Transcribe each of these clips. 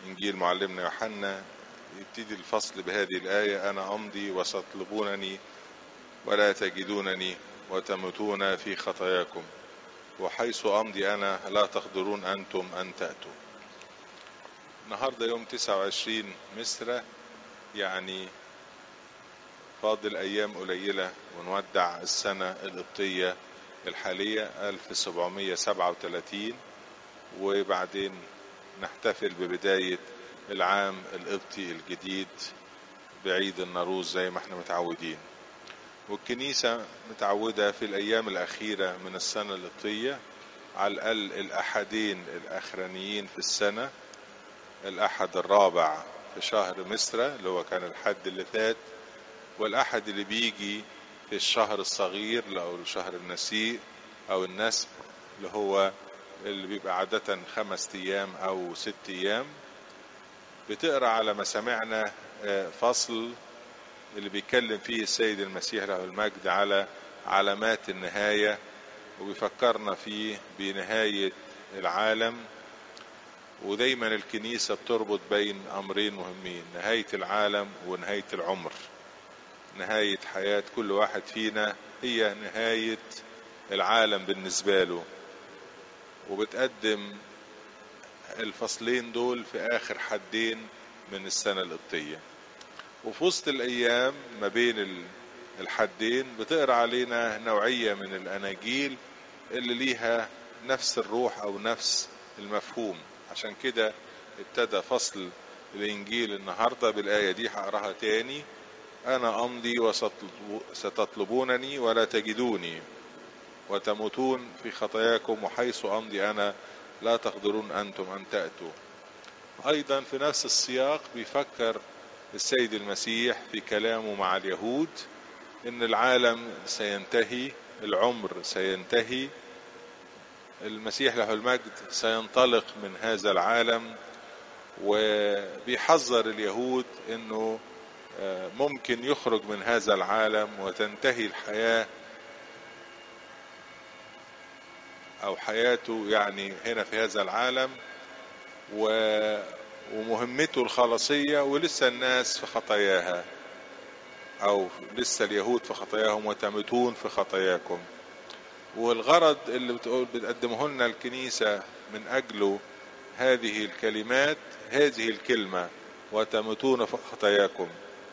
إنجيل معلمنا يوحنا يبتدي الفصل بهذه الآية أنا أمضي وستطلبونني ولا تجدونني وتموتون في خطاياكم وحيث أمضي أنا لا تقدرون أنتم أن تأتوا النهاردة يوم 29 مصر يعني فاضل أيام قليلة ونودع السنة القبطية الحالية 1737 وبعدين نحتفل ببداية العام القبطي الجديد بعيد النوروز زي ما احنا متعودين والكنيسة متعودة في الأيام الأخيرة من السنة القبطية على الأقل الأحدين الأخرانيين في السنة الأحد الرابع في شهر مصر اللي هو كان الحد اللي فات والأحد اللي بيجي في الشهر الصغير أو شهر النسيء أو النسب اللي هو اللي بيبقى عادة خمس أيام أو ست أيام بتقرأ على مسامعنا فصل اللي بيتكلم فيه السيد المسيح له المجد على علامات النهاية وبيفكرنا فيه بنهاية العالم ودايما الكنيسة بتربط بين أمرين مهمين نهاية العالم ونهاية العمر نهاية حياة كل واحد فينا هي نهاية العالم بالنسبة له وبتقدم الفصلين دول في آخر حدين من السنة القبطية وفي وسط الأيام ما بين الحدين بتقرأ علينا نوعية من الأناجيل اللي ليها نفس الروح أو نفس المفهوم عشان كده ابتدى فصل الإنجيل النهاردة بالآية دي هقراها تاني أنا أمضي وستطلبونني ولا تجدوني وتموتون في خطاياكم وحيث أمضي أنا لا تقدرون أنتم أن تأتوا أيضا في نفس السياق بيفكر السيد المسيح في كلامه مع اليهود إن العالم سينتهي العمر سينتهي المسيح له المجد سينطلق من هذا العالم وبيحذر اليهود انه ممكن يخرج من هذا العالم وتنتهي الحياة او حياته يعني هنا في هذا العالم ومهمته الخلاصية ولسه الناس في خطاياها او لسه اليهود في خطاياهم وتموتون في خطاياكم والغرض اللي بتقول بتقدمه لنا الكنيسة من أجله هذه الكلمات هذه الكلمة وتموتون في خطاياكم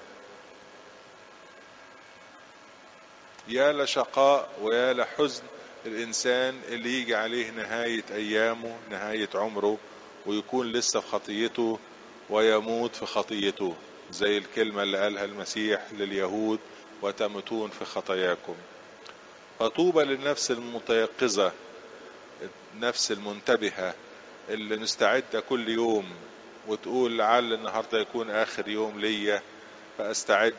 يا لشقاء ويا لحزن الإنسان اللي يجي عليه نهاية أيامه نهاية عمره ويكون لسه في خطيته ويموت في خطيته زي الكلمة اللي قالها المسيح لليهود وتموتون في خطاياكم فطوبى للنفس المتيقظة النفس المنتبهة اللي مستعدة كل يوم وتقول لعل النهاردة يكون آخر يوم ليا فأستعد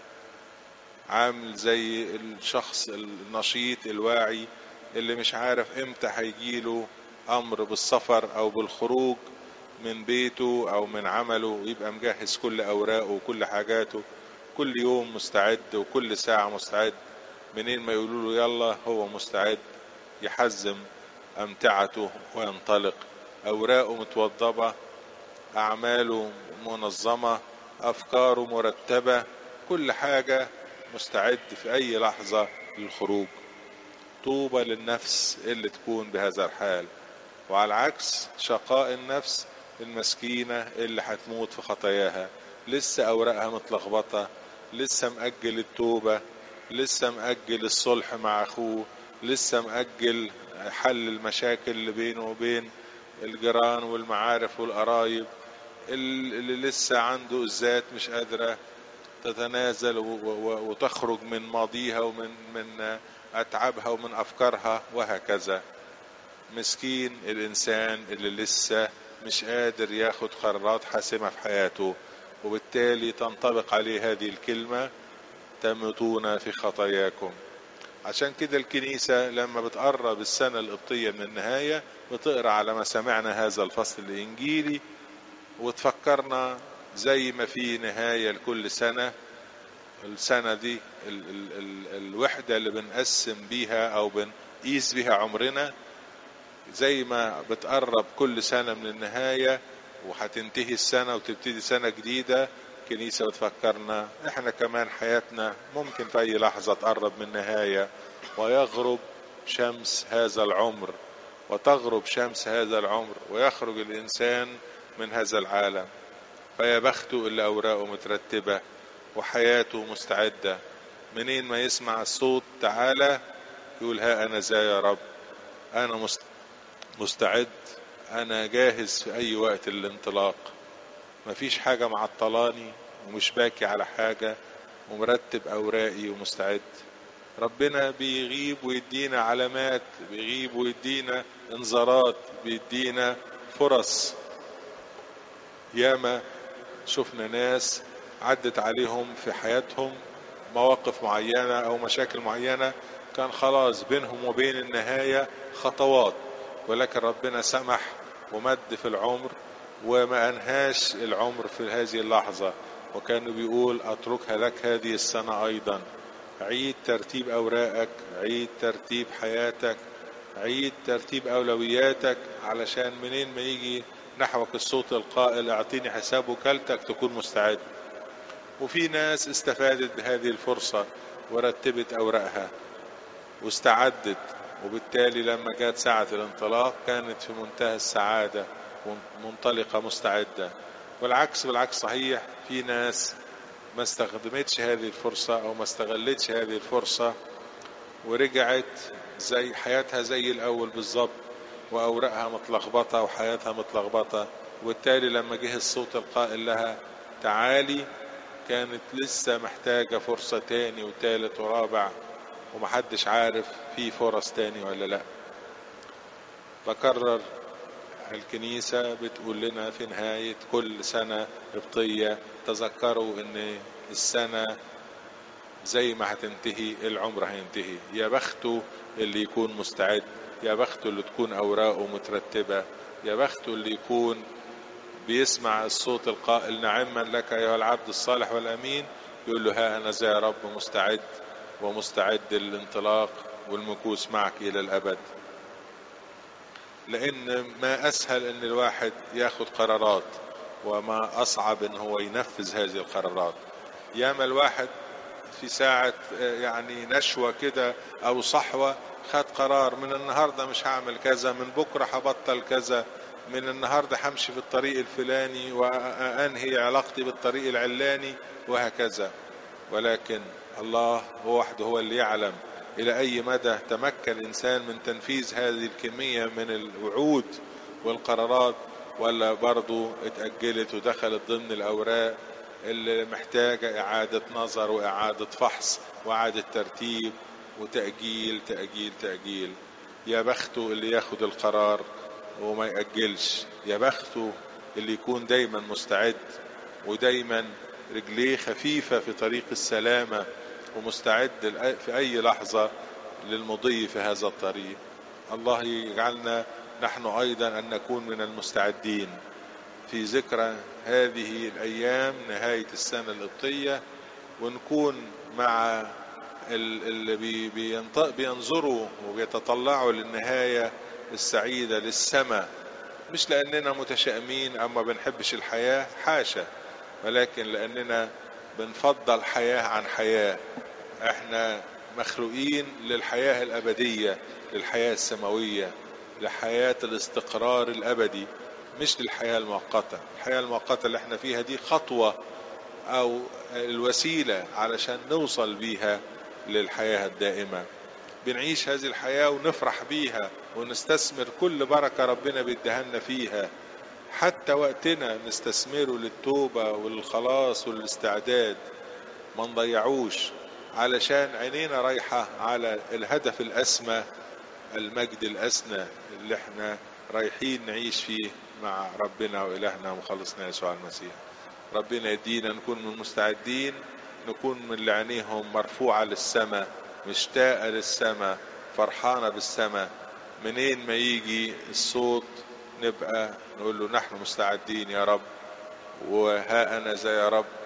عامل زي الشخص النشيط الواعي اللي مش عارف امتى هيجيله أمر بالسفر أو بالخروج من بيته أو من عمله يبقى مجهز كل أوراقه وكل حاجاته كل يوم مستعد وكل ساعة مستعد منين ما يقولوا له يلا هو مستعد يحزم أمتعته وينطلق أوراقه متوضبة أعماله منظمة أفكاره مرتبة كل حاجة مستعد في أي لحظة للخروج طوبى للنفس اللي تكون بهذا الحال وعلى العكس شقاء النفس المسكينة اللي هتموت في خطاياها لسه أوراقها متلخبطة لسه مأجل التوبة لسه مأجل الصلح مع أخوه لسه مأجل حل المشاكل اللي بينه وبين الجيران والمعارف والقرايب اللي لسه عنده الذات مش قادرة تتنازل وتخرج من ماضيها ومن من أتعابها ومن أفكارها وهكذا مسكين الإنسان اللي لسه مش قادر ياخد قرارات حاسمة في حياته وبالتالي تنطبق عليه هذه الكلمة تموتون في خطاياكم عشان كده الكنيسة لما بتقرب السنة القبطية من النهاية بتقرأ على ما سمعنا هذا الفصل الإنجيلي وتفكرنا زي ما في نهاية لكل سنة السنة دي ال ال ال الوحدة اللي بنقسم بيها أو بنقيس بيها عمرنا زي ما بتقرب كل سنة من النهاية وهتنتهي السنة وتبتدي سنة جديدة الكنيسة بتفكرنا احنا كمان حياتنا ممكن في اي لحظة تقرب من نهاية ويغرب شمس هذا العمر وتغرب شمس هذا العمر ويخرج الانسان من هذا العالم فيا بخته اللي اوراقه مترتبة وحياته مستعدة منين ما يسمع الصوت تعالى يقول ها انا ذا يا رب انا مستعد انا جاهز في اي وقت للانطلاق مفيش حاجة معطلاني ومش باكي على حاجة ومرتب اوراقي ومستعد ربنا بيغيب ويدينا علامات بيغيب ويدينا انذارات بيدينا فرص ياما شفنا ناس عدت عليهم في حياتهم مواقف معينة او مشاكل معينة كان خلاص بينهم وبين النهاية خطوات ولكن ربنا سمح ومد في العمر وما انهاش العمر في هذه اللحظة وكانوا بيقول اتركها لك هذه السنة ايضا عيد ترتيب اوراقك عيد ترتيب حياتك عيد ترتيب اولوياتك علشان منين ما يجي نحوك الصوت القائل اعطيني حساب وكالتك تكون مستعد وفي ناس استفادت بهذه الفرصة ورتبت اوراقها واستعدت وبالتالي لما جات ساعة الانطلاق كانت في منتهى السعادة ومنطلقة مستعدة والعكس بالعكس صحيح في ناس ما استخدمتش هذه الفرصة او ما استغلتش هذه الفرصة ورجعت زي حياتها زي الاول بالظبط واوراقها متلخبطة وحياتها متلخبطة وبالتالي لما جه الصوت القائل لها تعالي كانت لسه محتاجة فرصة تاني وتالت ورابع ومحدش عارف في فرص تاني ولا لا بكرر الكنيسة بتقول لنا في نهاية كل سنة قبطية تذكروا ان السنة زي ما هتنتهي العمر هينتهي يا بخته اللي يكون مستعد يا بخته اللي تكون اوراقه مترتبة يا بخته اللي يكون بيسمع الصوت القائل نعما لك ايها العبد الصالح والامين يقول له ها انا زي يا رب مستعد ومستعد للانطلاق والمكوس معك الى الابد لان ما اسهل ان الواحد ياخد قرارات وما اصعب ان هو ينفذ هذه القرارات ياما الواحد في ساعة يعني نشوة كده او صحوة خد قرار من النهاردة مش هعمل كذا من بكرة هبطل كذا من النهاردة همشي في الطريق الفلاني وانهي علاقتي بالطريق العلاني وهكذا ولكن الله هو وحده هو اللي يعلم الى اي مدى تمكن الانسان من تنفيذ هذه الكمية من الوعود والقرارات ولا برضو اتأجلت ودخلت ضمن الاوراق اللي محتاجة اعادة نظر واعادة فحص واعادة ترتيب وتأجيل تأجيل تأجيل يا بخته اللي ياخد القرار وما يأجلش يا بخته اللي يكون دايما مستعد ودايما رجليه خفيفة في طريق السلامة ومستعد في أي لحظة للمضي في هذا الطريق الله يجعلنا نحن أيضا أن نكون من المستعدين في ذكرى هذه الأيام نهاية السنة القبطية ونكون مع اللي بينظروا وبيتطلعوا للنهاية السعيدة للسماء مش لأننا متشائمين أو ما بنحبش الحياة حاشا ولكن لأننا بنفضل حياة عن حياة احنا مخلوقين للحياة الأبدية للحياة السماوية لحياة الاستقرار الأبدي مش للحياة المؤقتة الحياة المؤقتة اللي احنا فيها دي خطوة أو الوسيلة علشان نوصل بيها للحياة الدائمة بنعيش هذه الحياة ونفرح بيها ونستثمر كل بركة ربنا بيدهنا فيها حتى وقتنا نستثمره للتوبة وللخلاص والاستعداد ما نضيعوش علشان عينينا رايحة على الهدف الأسمى المجد الأسنى اللي احنا رايحين نعيش فيه مع ربنا وإلهنا ومخلصنا يسوع المسيح ربنا يدينا نكون من المستعدين نكون من اللي عينيهم مرفوعة للسماء مشتاقة للسماء فرحانة بالسماء منين ما يجي الصوت نبقى نقول له نحن مستعدين يا رب وها أنا ذا يا رب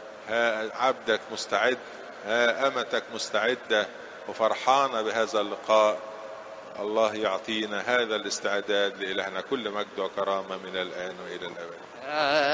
ها عبدك مستعد ها أمتك مستعدة وفرحانة بهذا اللقاء الله يعطينا هذا الاستعداد لإلهنا كل مجد وكرامة من الآن وإلى الأبد